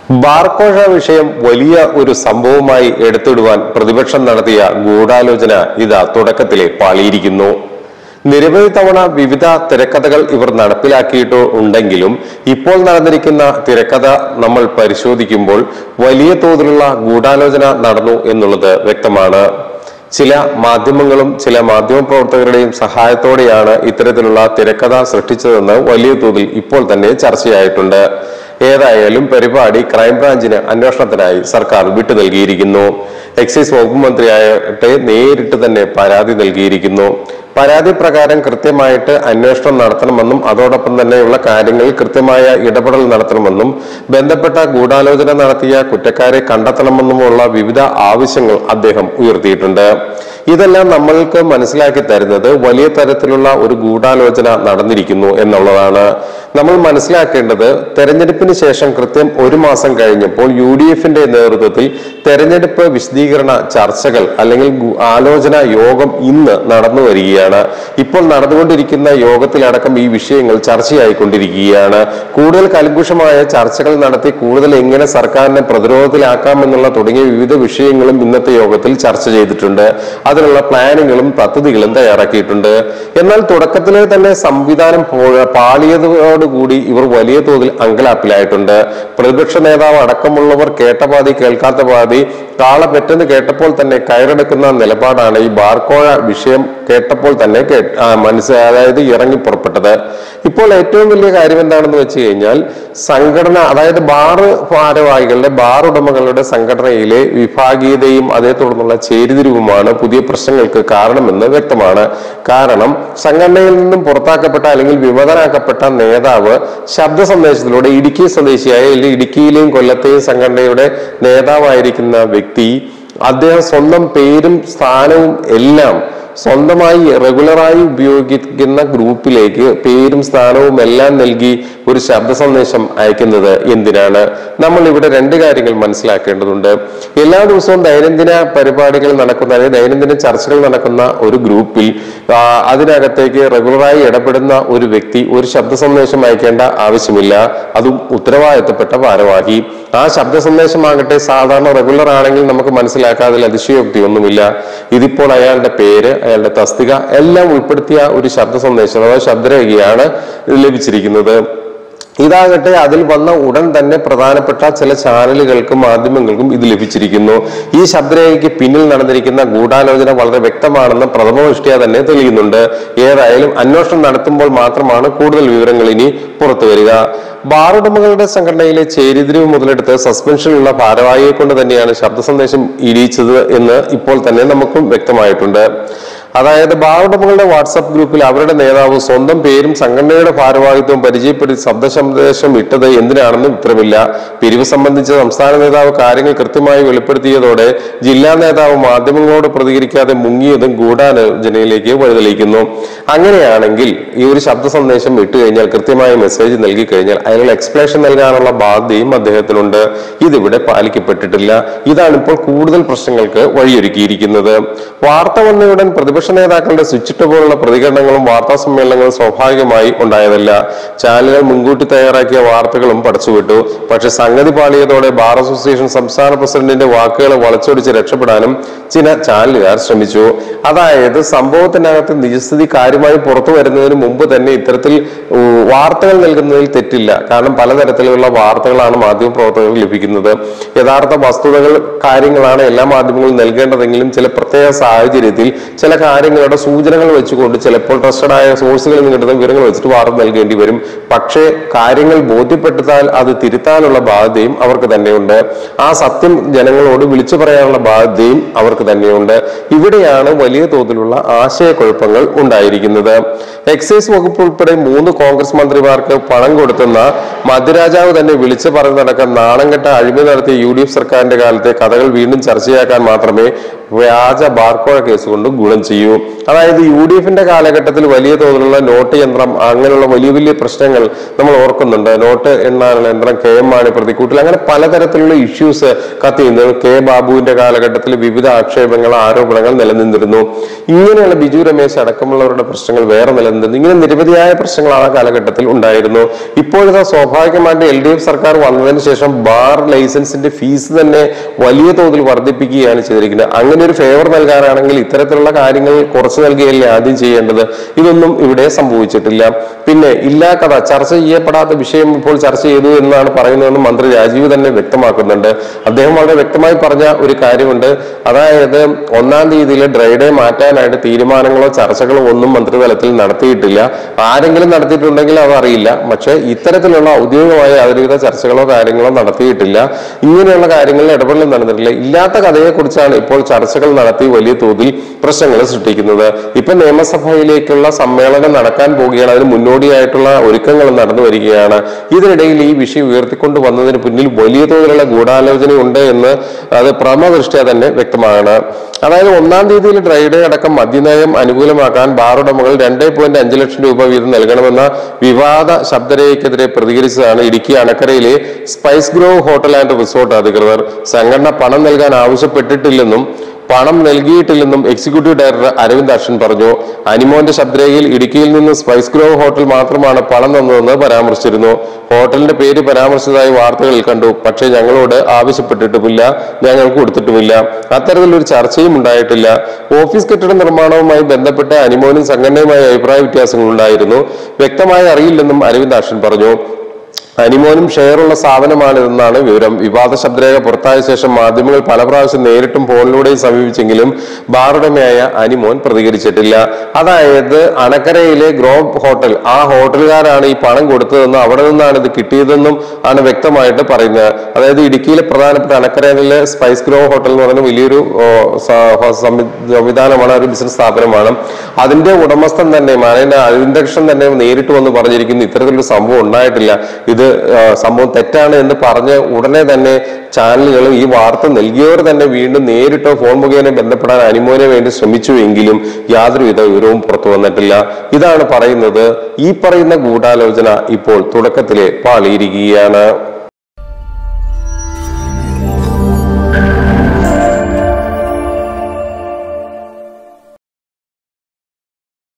ബാർക്കോഴ വിഷയം വലിയ ഒരു സംഭവമായി എടുത്തിടുവാൻ പ്രതിപക്ഷം നടത്തിയ ഗൂഢാലോചന ഇതാ തുടക്കത്തിലെ പാളിയിരിക്കുന്നു നിരവധി തവണ വിവിധ തിരക്കഥകൾ ഇവർ നടപ്പിലാക്കിയിട്ട് ഉണ്ടെങ്കിലും ഇപ്പോൾ നടന്നിരിക്കുന്ന തിരക്കഥ നമ്മൾ പരിശോധിക്കുമ്പോൾ വലിയ തോതിലുള്ള ഗൂഢാലോചന നടന്നു എന്നുള്ളത് വ്യക്തമാണ് ചില മാധ്യമങ്ങളും ചില മാധ്യമ പ്രവർത്തകരുടെയും സഹായത്തോടെയാണ് ഇത്തരത്തിലുള്ള തിരക്കഥ സൃഷ്ടിച്ചതെന്ന് വലിയ തോതിൽ ഇപ്പോൾ തന്നെ ചർച്ചയായിട്ടുണ്ട് ഏതായാലും പരിപാടി ക്രൈംബ്രാഞ്ചിന് അന്വേഷണത്തിനായി സർക്കാർ വിട്ടു നൽകിയിരിക്കുന്നു എക്സൈസ് വകുപ്പ് മന്ത്രിയായിട്ട് നേരിട്ട് തന്നെ പരാതി നൽകിയിരിക്കുന്നു പരാതി പ്രകാരം കൃത്യമായിട്ട് അന്വേഷണം നടത്തണമെന്നും അതോടൊപ്പം തന്നെയുള്ള കാര്യങ്ങളിൽ കൃത്യമായ ഇടപെടൽ നടത്തണമെന്നും ബന്ധപ്പെട്ട ഗൂഢാലോചന നടത്തിയ കുറ്റക്കാരെ കണ്ടെത്തണമെന്നുമുള്ള വിവിധ ആവശ്യങ്ങൾ അദ്ദേഹം ഉയർത്തിയിട്ടുണ്ട് ഇതെല്ലാം നമ്മൾക്ക് മനസ്സിലാക്കി തരുന്നത് വലിയ തരത്തിലുള്ള ഒരു ഗൂഢാലോചന നടന്നിരിക്കുന്നു എന്നുള്ളതാണ് നമ്മൾ മനസ്സിലാക്കേണ്ടത് തെരഞ്ഞെടുപ്പിന് ശേഷം കൃത്യം ഒരു മാസം കഴിഞ്ഞപ്പോൾ യു ഡി എഫിന്റെ നേതൃത്വത്തിൽ തെരഞ്ഞെടുപ്പ് വിശദീകരണ ചർച്ചകൾ അല്ലെങ്കിൽ ഗു- ആലോചന യോഗം ഇന്ന് നടന്നു വരികയാണ് ഇപ്പോൾ നടന്നുകൊണ്ടിരിക്കുന്ന യോഗത്തിലടക്കം ഈ വിഷയങ്ങൾ ചർച്ചയായിക്കൊണ്ടിരിക്കുകയാണ് കൂടുതൽ കൽകുഷമായ ചർച്ചകൾ നടത്തി കൂടുതൽ എങ്ങനെ സർക്കാരിനെ പ്രതിരോധത്തിലാക്കാമെന്നുള്ള തുടങ്ങിയ വിവിധ വിഷയങ്ങളും ഇന്നത്തെ യോഗത്തിൽ ചർച്ച ചെയ്തിട്ടുണ്ട് അതിനുള്ള പ്ലാനുകളും പദ്ധതികളും തയ്യാറാക്കിയിട്ടുണ്ട് എന്നാൽ തുടക്കത്തിലെ തന്നെ സംവിധാനം പോ- പാളിയതോടുകൂടി ഇവർ വലിയ തോതിൽ അങ്കലാപ്പിലായിട്ടുണ്ട് പ്രതിപക്ഷ നേതാവ് അടക്കമുള്ളവർ കേട്ട പാതി കേൾക്കാത്ത പാതി കാള പെട്ടെന്ന് കേട്ടപ്പോൾ തന്നെ കയറെടുക്കുന്ന നിലപാടാണ് ഈ ബാർക്കോഴ വിഷയം കേട്ടപ്പോൾ തന്നെ കേ- ആ, മനസ്സി അതായത് ഇറങ്ങി പുറപ്പെട്ടത് ഇപ്പോൾ ഏറ്റവും വലിയ കാര്യം എന്താണെന്ന് വെച്ച് കഴിഞ്ഞാൽ സംഘടന അതായത് ബാർ ഭാരവാഹികളുടെ ബാർ ഉടമകളുടെ സംഘടനയിലെ വിഭാഗീയതയും അതേ തുടർന്നുള്ള ചേരിതിരിവുമാണ് പുതിയ പ്രശ്നങ്ങൾക്ക് കാരണമെന്ന് വ്യക്തമാണ് കാരണം സംഘടനയിൽ നിന്നും പുറത്താക്കപ്പെട്ട അല്ലെങ്കിൽ വിമതനാക്കപ്പെട്ട നേതാവ് ശബ്ദ സന്ദേശത്തിലൂടെ ഇടുക്കി സ്വദേശിയായ അല്ലെങ്കിൽ ഇടുക്കിയിലെയും കൊല്ലത്തെയും സംഘടനയുടെ നേതാവായിരിക്കുന്ന വ്യക്തി അദ്ദേഹം സ്വന്തം പേരും സ്ഥാനവും എല്ലാം സ്വന്തമായി റെഗുലറായി ഉപയോഗിക്കുന്ന ഗ്രൂപ്പിലേക്ക് പേരും സ്ഥാനവും എല്ലാം നൽകി ഒരു ശബ്ദ സന്ദേശം അയക്കുന്നത് എന്തിനാണ് നമ്മൾ ഇവിടെ രണ്ട് കാര്യങ്ങൾ മനസ്സിലാക്കേണ്ടതുണ്ട് എല്ലാ ദിവസവും ദൈനംദിന പരിപാടികൾ നടക്കുന്ന അല്ലെങ്കിൽ ദൈനംദിന ചർച്ചകൾ നടക്കുന്ന ഒരു ഗ്രൂപ്പിൽ ആ, അതിനകത്തേക്ക് റെഗുലറായി ഇടപെടുന്ന ഒരു വ്യക്തി ഒരു ശബ്ദ സന്ദേശം അയക്കേണ്ട ആവശ്യമില്ല അതും ഉത്തരവാദിത്തപ്പെട്ട ഭാരവാഹി ആ ശബ്ദ സന്ദേശമാകട്ടെ സാധാരണ റെഗുലർ ആണെങ്കിൽ നമുക്ക് മനസ്സിലാക്കാതിൽ അതിശയോക്തി ഒന്നുമില്ല ഇതിപ്പോൾ അയാളുടെ പേര് അയാളുടെ തസ്തിക എല്ലാം ഉൾപ്പെടുത്തിയ ഒരു ശബ്ദ സന്ദേശം അഥവാ ശബ്ദരേഖയാണ് ലഭിച്ചിരിക്കുന്നത് ഇതാകട്ടെ അതിൽ വന്ന ഉടൻ തന്നെ പ്രധാനപ്പെട്ട ചില ചാനലുകൾക്കും മാധ്യമങ്ങൾക്കും ഇത് ലഭിച്ചിരിക്കുന്നു ഈ ശബ്ദരേഖയ്ക്ക് പിന്നിൽ നടന്നിരിക്കുന്ന ഗൂഢാലോചന വളരെ വ്യക്തമാണെന്ന് പ്രഥമ ദൃഷ്ടിയ തന്നെ തെളിയുന്നുണ്ട് ഏതായാലും അന്വേഷണം നടത്തുമ്പോൾ മാത്രമാണ് കൂടുതൽ വിവരങ്ങൾ ഇനി പുറത്തു വരിക ബാർ ഉടമകളുടെ സംഘടനയിലെ ചേരിതിരിവ് മുതലെടുത്ത് സസ്പെൻഷനിലുള്ള ഭാരവാഹിയെ കൊണ്ട് തന്നെയാണ് ശബ്ദ സന്ദേശം ഇടിയിച്ചത് എന്ന് ഇപ്പോൾ തന്നെ നമുക്കും വ്യക്തമായിട്ടുണ്ട് അതായത് ബാർ ഉടമകളുടെ വാട്സപ്പ് ഗ്രൂപ്പിൽ അവരുടെ നേതാവ് സ്വന്തം പേരും സംഘടനയുടെ ഭാരവാഹിത്വവും പരിചയപ്പെടുത്തി ശബ്ദ സന്ദേശം ഇട്ടത് എന്തിനാണെന്ന് ഉത്തരവില്ല പിരിവ് സംബന്ധിച്ച് സംസ്ഥാന നേതാവ് കാര്യങ്ങൾ കൃത്യമായി വെളിപ്പെടുത്തിയതോടെ ജില്ലാ നേതാവ് മാധ്യമങ്ങളോട് പ്രതികരിക്കാതെ മുങ്ങിയതും ഗൂഢാലോചനയിലേക്ക് വഴിതെളിയിക്കുന്നു അങ്ങനെയാണെങ്കിൽ ഈ ഒരു ശബ്ദ സന്ദേശം ഇട്ട് കഴിഞ്ഞാൽ കൃത്യമായ മെസ്സേജ് നൽകി കഴിഞ്ഞാൽ അതിനുള്ള എക്സ്പ്ലനേഷൻ നൽകാനുള്ള ബാധ്യതയും അദ്ദേഹത്തിനുണ്ട് ഇതിവിടെ പാലിക്കപ്പെട്ടിട്ടില്ല ഇതാണ് ഇപ്പോൾ കൂടുതൽ പ്രശ്നങ്ങൾക്ക് വഴിയൊരുക്കിയിരിക്കുന്നത് വാർത്ത വന്നയുടൻ പ്രതിപക്ഷ നേതാക്കളുടെ സ്വിച്ചിട്ട് പോലുള്ള പ്രതികരണങ്ങളും വാർത്താ സമ്മേളനങ്ങളും സ്വാഭാവികമായി ഉണ്ടായതല്ല ചാനലുകൾ മുൻകൂട്ടി തയ്യാറാക്കിയ വാർത്തകളും പടച്ചുവിട്ടു പക്ഷെ സംഗതി പാളിയതോടെ ബാർ അസോസിയേഷൻ സംസ്ഥാന പ്രസിഡന്റിന്റെ വാക്കുകളെ വളച്ചൊടിച്ച് രക്ഷപ്പെടാനും ചില ചാനലുകാർ ശ്രമിച്ചു അതായത് സംഭവത്തിനകത്ത് നിജസ്ഥിതി കാര്യമായി പുറത്തു വരുന്നതിന് മുമ്പ് തന്നെ ഇത്തരത്തിൽ ഉം, വാർത്തകൾ നൽകുന്നതിൽ തെറ്റില്ല കാരണം പലതരത്തിലുള്ള വാർത്തകളാണ് മാധ്യമപ്രവർത്തകർക്ക് ലഭിക്കുന്നത് യഥാർത്ഥ വസ്തുതകൾ കാര്യങ്ങളാണ് എല്ലാ മാധ്യമങ്ങളും നൽകേണ്ടതെങ്കിലും ചില പ്രത്യേക സാഹചര്യത്തിൽ ചില കാര്യങ്ങളുടെ സൂചനകൾ വെച്ചുകൊണ്ട് ചിലപ്പോൾ ട്രസ്റ്റഡ് ആയ സോഴ്സുകളിൽ നിന്ന് കിട്ടുന്ന വിവരങ്ങൾ വെച്ചിട്ട് വാർത്ത നൽകേണ്ടി വരും പക്ഷേ കാര്യങ്ങൾ ബോധ്യപ്പെടുത്താൽ അത് തിരുത്താനുള്ള ബാധ്യതയും അവർക്ക് തന്നെയുണ്ട് ആ സത്യം ജനങ്ങളോട് വിളിച്ചു പറയാനുള്ള ബാധ്യതയും അവർക്ക് തന്നെയുണ്ട് ഇവിടെയാണ് വലിയ തോതിലുള്ള ആശയക്കുഴപ്പങ്ങൾ ഉണ്ടായിരിക്കുന്നത് എക്സൈസ് വകുപ്പ് ഉൾപ്പെടെ മൂന്ന് കോൺഗ്രസ് മന്ത്രിമാർക്ക് പണം കൊടുത്തുന്ന മധ്യരാജാവ് തന്നെ വിളിച്ചു പറഞ്ഞു നടക്കാൻ നാണം കെട്ട അഴിമതി നടത്തിയ യു ഡി എഫ് സർക്കാരിന്റെ കാലത്തെ കഥകൾ വീണ്ടും ചർച്ചയാക്കാൻ മാത്രമേ വ്യാജ ബാർക്കോഴ കേസ് കൊണ്ട് ഗുണം ചെയ്യൂ അതായത് യു ഡി എഫിന്റെ കാലഘട്ടത്തിൽ വലിയ തോതിലുള്ള നോട്ട് യന്ത്രം അങ്ങനെയുള്ള വലിയ വലിയ പ്രശ്നങ്ങൾ നമ്മൾ ഓർക്കുന്നുണ്ട് നോട്ട് എണ്ണാനുള്ള യന്ത്രം കെ എം മാണി പ്രതിക്കൂട്ടിൽ അങ്ങനെ പലതരത്തിലുള്ള ഇഷ്യൂസ് കത്തിയുന്നത് കെ ബാബുവിന്റെ കാലഘട്ടത്തിൽ വിവിധ ആക്ഷേപങ്ങൾ ആരോപണങ്ങൾ നിലനിന്നിരുന്നു ഇങ്ങനെയുള്ള ബിജു രമേശ് അടക്കമുള്ളവരുടെ പ്രശ്നങ്ങൾ വേറെ നിലനിന്നിരുന്നു ഇങ്ങനെ നിരവധിയായ പ്രശ്നങ്ങൾ ആ കാലഘട്ടത്തിൽ ഉണ്ടായിരുന്നു ഇപ്പോഴത്തെ സ്വാഭാവികമായിട്ട് എൽ ഡി എഫ് സർക്കാർ വന്നതിന് ശേഷം ബാർ ലൈസൻസിന്റെ ഫീസ് തന്നെ വലിയ തോതിൽ വർദ്ധിപ്പിക്കുകയാണ് ചെയ്തിരിക്കുന്നത് അങ്ങനെ ഒരു ഫേവർ നൽകാനാണെങ്കിൽ ഇത്തരത്തിലുള്ള കാര്യങ്ങൾ കുറച്ച് നൽകുകയല്ലേ ആദ്യം ചെയ്യേണ്ടത് ഇതൊന്നും ഇവിടെ സംഭവിച്ചിട്ടില്ല പിന്നെ ഇല്ലാ കഥ ചർച്ച ചെയ്യപ്പെടാത്ത വിഷയം ഇപ്പോൾ ചർച്ച ചെയ്തു എന്നാണ് പറയുന്നതെന്ന് മന്ത്രി രാജീവ് തന്നെ വ്യക്തമാക്കുന്നുണ്ട് അദ്ദേഹം വളരെ വ്യക്തമായി പറഞ്ഞ ഒരു കാര്യമുണ്ട് അതായത് ഒന്നാം തീയതിയിൽ ഡ്രൈ ഡേ മാറ്റാനായിട്ട് തീരുമാനങ്ങളോ ചർച്ചകളോ ഒന്നും മന്ത്രിതലത്തിൽ നടത്തിയിട്ടില്ല ആരെങ്കിലും നടത്തിയിട്ടുണ്ടെങ്കിൽ അത് അറിയില്ല പക്ഷേ ഇത്തരത്തിലുള്ള ഔദ്യോഗികമായ യാതൊരുവിധ ചർച്ചകളോ കാര്യങ്ങളോ നടത്തിയിട്ടില്ല ഇങ്ങനെയുള്ള കാര്യങ്ങളിൽ ഇടപെടൽ നടന്നിട്ടില്ല ഇല്ലാത്ത കഥയെക്കുറിച്ചാണ് ഇപ്പോൾ ചർച്ചകൾ നടത്തി വലിയ തോതിൽ പ്രശ്നങ്ങൾ സൃഷ്ടിക്കുന്നത് ഇപ്പൊ നിയമസഭയിലേക്കുള്ള സമ്മേളനം നടക്കാൻ പോവുകയാണ് അതിന് മുന്നോടിയായിട്ടുള്ള ഒരുക്കങ്ങൾ നടന്നു വരികയാണ് ഇതിനിടയിൽ ഈ വിഷയം ഉയർത്തിക്കൊണ്ട് വന്നതിന് പിന്നിൽ വലിയ തോതിലുള്ള ഗൂഢാലോചനയുണ്ട് എന്ന് അത് പ്രമദൃഷ്ട്യ തന്നെ വ്യക്തമാണ് അതായത് ഒന്നാം തീയതിയിൽ ഡ്രൈ ഡേ അടക്കം മദ്യനയം അനുകൂലമാക്കാൻ ബാർ ഉടമകൾ രണ്ടേ പോയിന്റ് അഞ്ച് ലക്ഷം രൂപ വീതം നൽകണമെന്ന വിവാദ ശബ്ദരേഖയ്ക്കെതിരെ പ്രതികരിച്ചതാണ് ഇടുക്കി അണക്കരയിലെ spice grove hotel and resort അധികൃതർ സംഘടന പണം നൽകാൻ ആവശ്യപ്പെട്ടിട്ടില്ലെന്നും പണം നൽകിയിട്ടില്ലെന്നും എക്സിക്യൂട്ടീവ് ഡയറക്ടർ അരവിന്ദ് അർഷൻ പറഞ്ഞു അനിമോന്റെ ശബ്ദരേഖയിൽ ഇടുക്കിയിൽ നിന്ന് സ്പൈസ് ഗ്രോവ് ഹോട്ടൽ മാത്രമാണ് പണം തന്നതെന്ന് പരാമർശിച്ചിരുന്നു ഹോട്ടലിന്റെ പേര് പരാമർശിച്ചതായി വാർത്തകളിൽ കണ്ടു പക്ഷേ ഞങ്ങളോട് ആവശ്യപ്പെട്ടിട്ടുമില്ല ഞങ്ങൾക്ക് കൊടുത്തിട്ടുമില്ല അത്തരത്തിലൊരു ചർച്ചയും ഉണ്ടായിട്ടില്ല ഓഫീസ് കെട്ടിട നിർമ്മാണവുമായി ബന്ധപ്പെട്ട് അനിമോനും സംഘടനയുമായി അഭിപ്രായ വ്യത്യാസങ്ങൾ ഉണ്ടായിരുന്നു വ്യക്തമായി അറിയില്ലെന്നും അരവിന്ദ് അർഷൻ പറഞ്ഞു അനിമോനും ഷെയറുള്ള സ്ഥാപനമാണിതെന്നാണ് വിവരം വിവാദ ശബ്ദരേഖ പുറത്തായ ശേഷം മാധ്യമങ്ങൾ പല പ്രാവശ്യം നേരിട്ടും ഫോണിലൂടെയും സമീപിച്ചെങ്കിലും ബാറുടമയായ അനിമോൻ പ്രതികരിച്ചിട്ടില്ല അതായത് അണക്കരയിലെ ഗ്രോവ് ഹോട്ടൽ ആ ഹോട്ടലുകാരാണ് ഈ പണം കൊടുത്തതെന്നും അവിടെ നിന്നാണ് ഇത് കിട്ടിയതെന്നും ആണ് വ്യക്തമായിട്ട് പറയുന്നത് അതായത് ഇടുക്കിയിലെ പ്രധാനപ്പെട്ട അണക്കരയിലെ സ്പൈസ് ഗ്രോവ് ഹോട്ടൽ എന്ന് പറയുന്ന വലിയൊരു ഓ, സ- ഹോ- സംവി- സംവിധാനമാണ് ഒരു ബിസിനസ് സ്ഥാപനമാണ് അതിന്റെ ഉടമസ്ഥൻ തന്നെ മാനേജ അരവിന്ദകൃഷ്ണൻ തന്നെ നേരിട്ട് വന്ന് പറഞ്ഞിരിക്കുന്നു ഇത്തരത്തിലൊരു സംഭവം ഉണ്ടായിട്ടില്ല ഇത് ആ, സംഭവം തെറ്റാണ് എന്ന് പറഞ്ഞ് ഉടനെ തന്നെ ചാനലുകളും ഈ വാർത്ത നൽകിയവർ തന്നെ വീണ്ടും നേരിട്ടോ ഫോൺ മുഖേന ബന്ധപ്പെടാൻ അനിമോനെ വേണ്ടി ശ്രമിച്ചുവെങ്കിലും യാതൊരുവിധ വിവരവും പുറത്തു വന്നിട്ടില്ല ഇതാണ് പറയുന്നത് ഈ പറയുന്ന ഗൂഢാലോചന ഇപ്പോൾ തുടക്കത്തിലെ പാളിയിരിക്കുകയാണ്